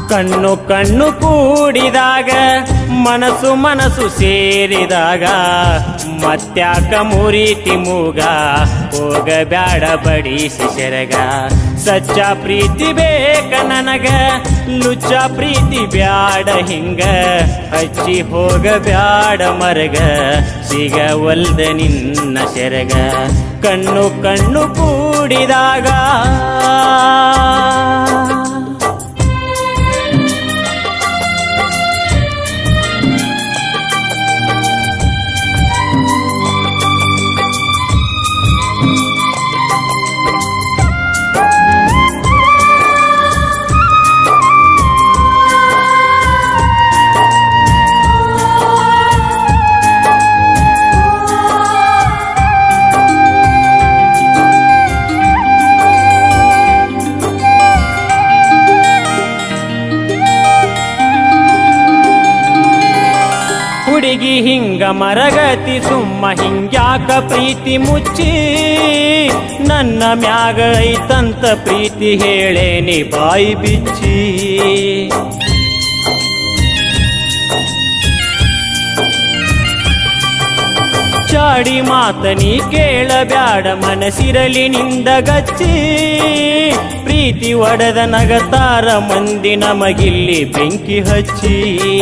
ಕಣ್ಣು ಕಣ್ಣು ಕೂಡಿದಾಗ ಮನಸ್ಸು ಮನಸ್ಸು ಸೇರಿದಾಗ ಮತ್ಯಾಕ ಮುರೀತಿ ಮೂಗ ಹೋಗಬ್ಯಾಡ ಬಡಿಸಿ ಸೆರಗ ಸಚ್ಚ ಪ್ರೀತಿ ಬೇಕ ನನಗ ಲುಚ್ಚ ಪ್ರೀತಿ ಬ್ಯಾಡ ಹಿಂಗ ಹಚ್ಚಿ ಹೋಗಬ್ಯಾಡ ಮರಗ ಸಿಗವಲ್ದ ನಿನ್ನ ಸೆರಗ ಕಣ್ಣು ಕಣ್ಣು ಕೂಡಿದಾಗ ಹುಡುಗಿ ಹಿಂಗ ಮರಗತಿ ಸುಮ್ಮ ಹಿಂಗ್ಯಾಕ ಪ್ರೀತಿ ಮುಚ್ಚಿ ನನ್ನ ಮ್ಯಾಗ ಐತಂತ ಪ್ರೀತಿ ಹೇಳೇನಿ ಬಾಯಿ ಬಿಚ್ಚಿ ಚಾಡಿ ಮಾತನಿ ಕೇಳಬ್ಯಾಡ ಮನಸ್ಸಿರಲಿ ನಿಂದ ಗಚ್ಚಿ ಪ್ರೀತಿ ಒಡೆದ ನಗತಾರ ಮಂದಿ ನಮಗಿಲ್ಲಿ ಬೆಂಕಿ ಹಚ್ಚಿ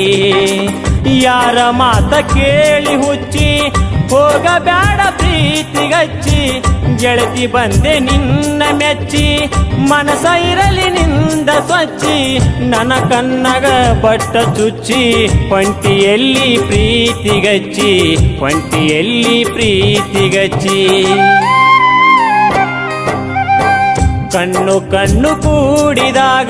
ಯಾರ ಮಾತ ಕೇಳಿ ಹುಚ್ಚಿ ಹೋಗಬ್ಯಾಡ ಪ್ರೀತಿಗಚ್ಚಿ ಗೆಳತಿ ಬಂದೆ ನಿನ್ನ ಮೆಚ್ಚಿ ಮನಸ ಇರಲಿ ನಿಂದ ಸ್ವಚ್ಛಿ ನನ್ನ ಕನ್ನಗ ಬಟ್ಟ ಚುಚ್ಚಿ ಹೊಂಟಿಯಲ್ಲಿ ಪ್ರೀತಿಗಚ್ಚಿ ಹೊಂಟಿಯಲ್ಲಿ ಪ್ರೀತಿಗಚ್ಚಿ ಕಣ್ಣು ಕಣ್ಣು ಕೂಡಿದಾಗ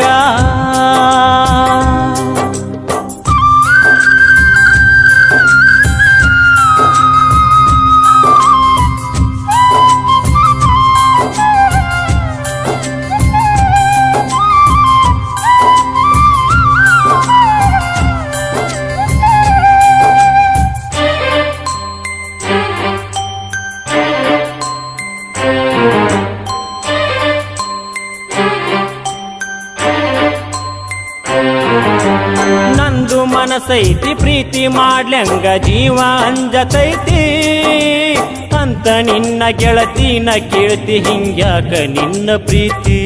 ನಂದು ಮನಸೈತಿ ಪ್ರೀತಿ ಮಾಡ್ಲಂಗ ಜೀವ ಅಂಜತೈತಿ ಅಂತ ನಿನ್ನ ಗೆಳತಿನ ಕೇಳ್ತಿ ಹಿಂಗ್ಯಾಕ ನಿನ್ನ ಪ್ರೀತಿ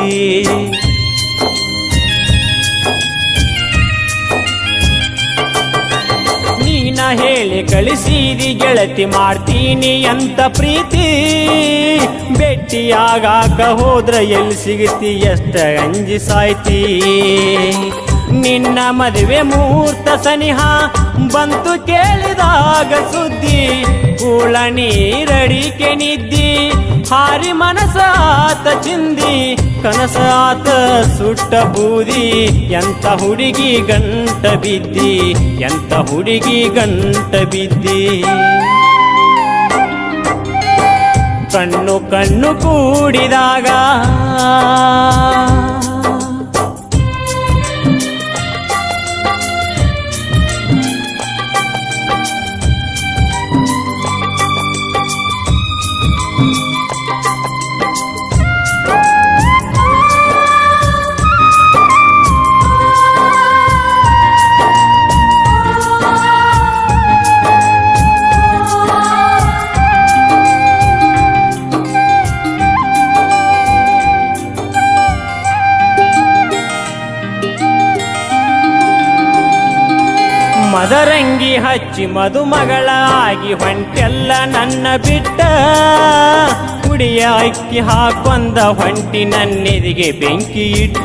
ನೀನ ಹೇಳಿ ಕಳಿಸಿದಿ ಗೆಳತಿ ಮಾಡ್ತೀನಿ ಅಂತ ಪ್ರೀತಿ ಭೇಟಿಯಾಗಾಕ ಹೋದ್ರ ಎಲ್ಲಿ ಸಿಗತಿ ಎಷ್ಟ ಅಂಜಿ ಸಾಯ್ತಿ ನಿನ್ನ ಮದುವೆ ಮುಹೂರ್ತ ಸನಿಹ ಬಂತು ಕೇಳಿದಾಗ ಸುದ್ದಿ ಕೂಳ ನೀರಡಿಕೆ ನಿದ್ದಿ ಹಾರಿ ಮನಸ ಆತ ಚಿಂದಿ ಕನಸ ಆತ ಸುಟ್ಟ ಬೂದಿ ಎಂತ ಹುಡುಗಿ ಗಂಟ ಬಿದ್ದಿ ಎಂತ ಹುಡುಗಿ ಗಂಟ ಬಿದ್ದಿ ಕಣ್ಣು ಕಣ್ಣು ಕೂಡಿದಾಗ ಮದರಂಗಿ ಹಚ್ಚಿ ಮದುಮಗಳ ಆಗಿ ಹೊಂಟೆಲ್ಲ ನನ್ನ ಬಿಟ್ಟ ಕುಡಿಯ ಅಕ್ಕಿ ಹಾಕೊಂದ ಹೊಂಟಿ ನನ್ನೆದಿಗೆ ಬೆಂಕಿ ಇಟ್ಟ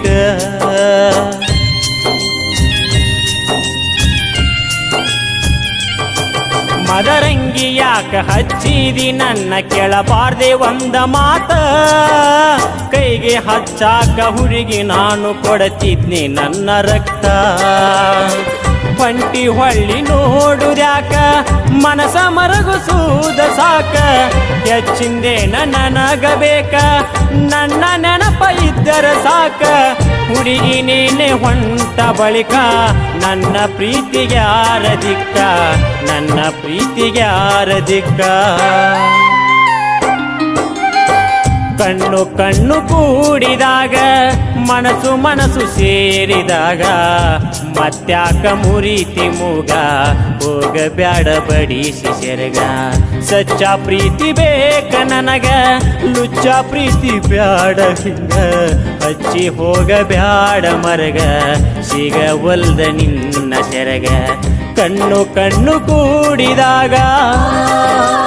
ಮದರಂಗಿ ಯಾಕ ಹಚ್ಚಿದಿ ನನ್ನ ಕೆಳಬಾರ್ದೆ ಒಂದ ಮಾತ ಕೈಗೆ ಹಚ್ಚಾಕ ಹುಡುಗಿ ನಾನು ಕೊಡತಿದ್ನಿ ನನ್ನ ರಕ್ತ ಹೊಂಟಿ ಹೊಳ್ಳಿ ನೋಡುದ್ಯಾಕ ಮನಸ ಮರಗುಸೂದ ಸಾಕ ಹೆಚ್ಚಿಂದೇನ ನನಗ ಬೇಕ ನನ್ನ ನೆನಪ ಇದ್ದರ ಸಾಕ ಹುಡುಗಿ ನೀನೆ ಹೊಂಟ ಬಳಿಕ ನನ್ನ ಪ್ರೀತಿಗೆ ಯಾರ ದಿಕ್ಕ ನನ್ನ ಪ್ರೀತಿಗೆ ಯಾರ ದಿಕ್ಕ ಕಣ್ಣು ಕಣ್ಣು ಕೂಡಿದಾಗ ಮನಸ್ಸು ಮನಸ್ಸು ಸೇರಿದಾಗ ಮತ್ಯಾಕ ಮುರಿತಿ ಮೂಗ ಹೋಗಬ್ಯಾಡ ಬಡಿಸಿ ಸೆರಗ ಸಚ್ಚ ಪ್ರೀತಿ ಬೇಕ ನನಗ ಲುಚ್ಚ ಪ್ರೀತಿ ಬ್ಯಾಡ ಹಿಂಗ ಹಚ್ಚಿ ಹೋಗಬ್ಯಾಡ ಮರಗ ಸಿಗವಲ್ದ ನಿನ್ನ ಸೆರಗ ಕಣ್ಣು ಕಣ್ಣು ಕೂಡಿದಾಗ